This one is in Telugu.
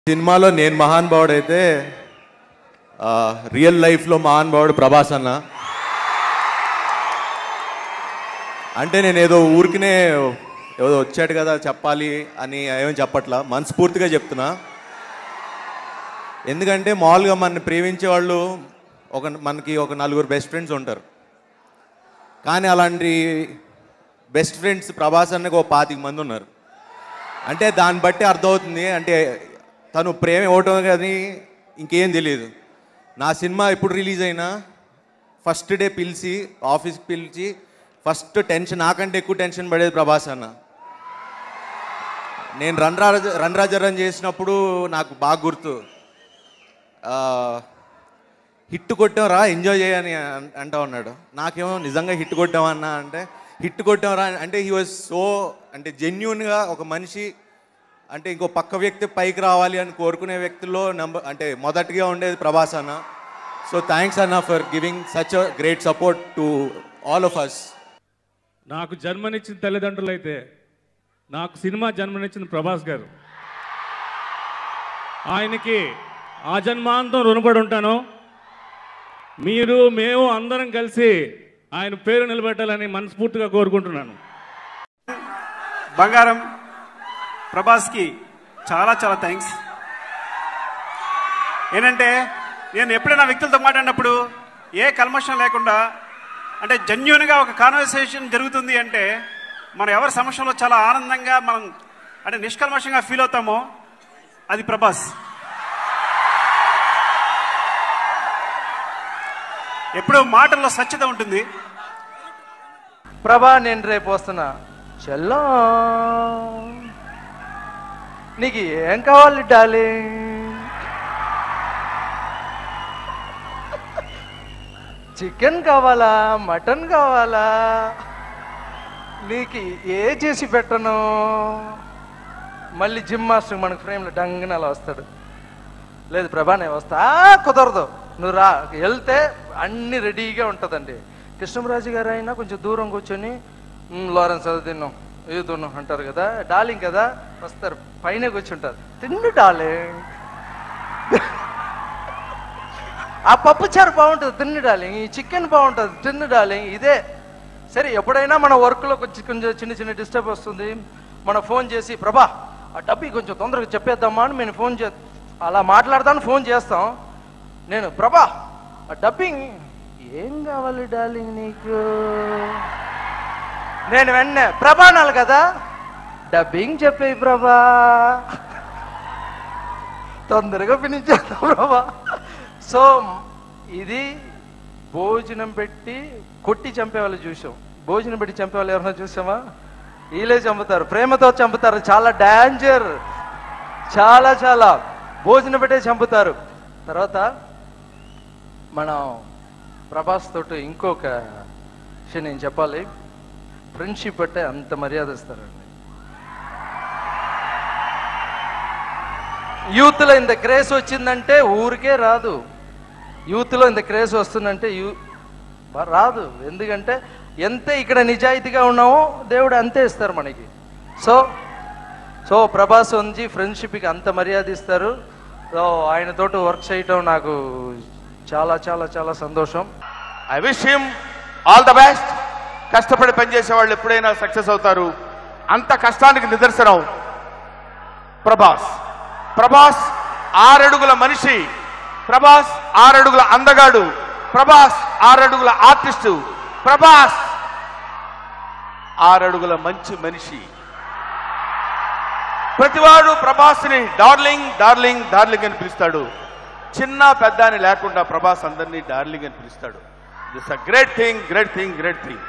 సినిమాలో నేను మహానుభావుడు అయితే రియల్ లైఫ్లో మహానుభావుడు ప్రభాస్ అన్న అంటే నేను ఏదో ఊరికినే ఏదో వచ్చాడు కదా చెప్పాలి అని ఏమీ చెప్పట్లా మనస్ఫూర్తిగా చెప్తున్నా ఎందుకంటే మామూలుగా మన ప్రేమించే వాళ్ళు ఒక మనకి ఒక నలుగురు బెస్ట్ ఫ్రెండ్స్ ఉంటారు కానీ అలాంటి బెస్ట్ ఫ్రెండ్స్ ప్రభాస్ అన్నకి ఒక పాతిక మంది ఉన్నారు అంటే దాన్ని బట్టి అర్థమవుతుంది అంటే తను ప్రేమ ఇవ్వటం కానీ ఇంకేం తెలియదు నా సినిమా ఎప్పుడు రిలీజ్ అయినా ఫస్ట్ డే పిలిచి ఆఫీస్కి పిలిచి ఫస్ట్ టెన్షన్ నాకంటే ఎక్కువ టెన్షన్ పడేది ప్రభాస్ అన్న నేను run Raja run Raja run చేసినప్పుడు నాకు బాగా గుర్తు ఆ, హిట్ కొట్టాంరా ఎంజాయ్ చేయని అన్- అంటా ఉన్నాడు నాకేమో నిజంగా హిట్ కొట్టామన్నా అంటే హిట్ కొట్టాంరా అంటే హీ వాజ్ సో అంటే జెన్యున్గా ఒక మనిషి అంటే ఇంకో పక్క వ్యక్తి పైకి రావాలి అని కోరుకునే వ్యక్తుల్లో నంబర్ అంటే మొదటిగా ఉండేది ప్రభాస్ అన్న సో థ్యాంక్స్ అన్న for giving such a great support to all of us నాకు జన్మనిచ్చిన తల్లిదండ్రులు అయితే నాకు సినిమా జన్మనిచ్చిన ప్రభాస్ గారు ఆయనకి ఆ జన్మాంతం రుణపడి ఉంటాను మీరు మేము అందరం కలిసి ఆయన పేరు నిలబెట్టాలని మనస్ఫూర్తిగా కోరుకుంటున్నాను బంగారం ప్రభాస్కి చాలా చాలా థ్యాంక్స్ ఏంటంటే నేను ఎప్పుడైనా వ్యక్తులతో మాట్లాడినప్పుడు ఏ కల్మషం లేకుండా అంటే జెన్యున్గా ఒక కాన్వర్సేషన్ జరుగుతుంది అంటే మనం ఎవరి సమక్షంలో చాలా ఆనందంగా మనం అంటే నిష్కల్మషంగా ఫీల్ అవుతామో అది ప్రభాస్ ఎప్పుడు మాటల్లో స్వచ్ఛత ఉంటుంది ప్రభా నేను రేపు వస్తున్నా చెల్లో నీకు ఏం కావాలి డార్లింగ్ చికెన్ కావాలా మటన్ కావాలా నీకు ఏ చేసి పెట్టను మళ్ళీ జిమ్ మాస్టర్ మనకు ఫ్రేమ్లో డంగన అలా వస్తాడు లేదు ప్రభా నేను వస్తా "ఆ, కుదరదు నువ్వు రా వెళ్తే అన్ని రెడీగా ఉంటుందండి కృష్ణరాజు గారు అయినా కొంచెం దూరం కూర్చొని "మ్, లారెన్స్ అది తిన్నాం ఇది తిన్నాం అంటారు కదా డార్లింగ్ కదా వస్తారు పైన కూర్చుంటారు తిండు డార్లింగ్ ఆ పప్పు చారు బాగుంటుంది తిన్ను డార్లింగ్ ఈ చికెన్ బాగుంటుంది తిన్ను డార్లింగ్ ఇదే సరే ఎప్పుడైనా మన వర్క్లో కొంచెం కొంచెం చిన్న చిన్న డిస్టర్బ్ వస్తుంది మన ఫోన్ చేసి ప్రభా ఆ డబ్బి కొంచెం తొందరగా చెప్పేద్దామా అని నేను ఫోన్ చే అలా మాట్లాడతాను ఫోన్ చేస్తాం నేను ప్రభా ఆ డబ్బింగ్ ఏం కావాలి డార్లింగ్ నీకు నేను వెంటనే ప్రభా అనాలి కదా డబ్బింగ్ చెప్పేయి ప్రభా తొందరగా ఫినిష్ చేద్దాం ప్రభా సో ఇది భోజనం పెట్టి కొట్టి చంపేవాళ్ళు చూసాం భోజనం పెట్టి చంపేవాళ్ళు ఎవరైనా చూసామా వీళ్ళే చంపుతారు ప్రేమతో చంపుతారు చాలా డేంజర్ చాలా చాలా భోజనం పెట్టే చంపుతారు తర్వాత మనం ప్రభాస్ తోటి ఇంకొక విషయం నేను చెప్పాలి ఫ్రెండ్షిప్ అంటే అంత మర్యాద ఇస్తారండి యూత్లో ఇంత క్రేజ్ వచ్చిందంటే ఊరికే రాదు యూత్లో ఇంత క్రేజ్ వస్తుందంటే యూ బ- రాదు ఎందుకంటే ఎంత ఇక్కడ నిజాయితీగా ఉన్నామో దేవుడు అంతే ఇస్తారు మనకి సో సో ప్రభాస్ వంజి ఫ్రెండ్షిప్కి అంత మర్యాద ఇస్తారు సో ఆయనతోటి వర్క్ చేయటం నాకు చాలా చాలా చాలా సంతోషం I wish him all the best కష్టపడి పనిచేసే వాళ్ళు ఎప్పుడైనా సక్సెస్ అవుతారు అంత కష్టానికి నిదర్శనం ప్రభాస్ ప్రభాస్ ఆరడుగుల మనిషి ప్రభాస్ ఆరడుగుల అందగాడు ప్రభాస్ ఆరడుగుల ఆర్టిస్టు ప్రభాస్ ఆరడుగుల మంచి మనిషి ప్రతివాడు ప్రభాస్ని డార్లింగ్ డార్లింగ్ డార్లింగ్ అని పిలుస్తాడు చిన్న పెద్ద అని లేకుండా ప్రభాస్ అందరినీ డార్లింగ్ అని పిలుస్తాడు this a great thing great thing great thing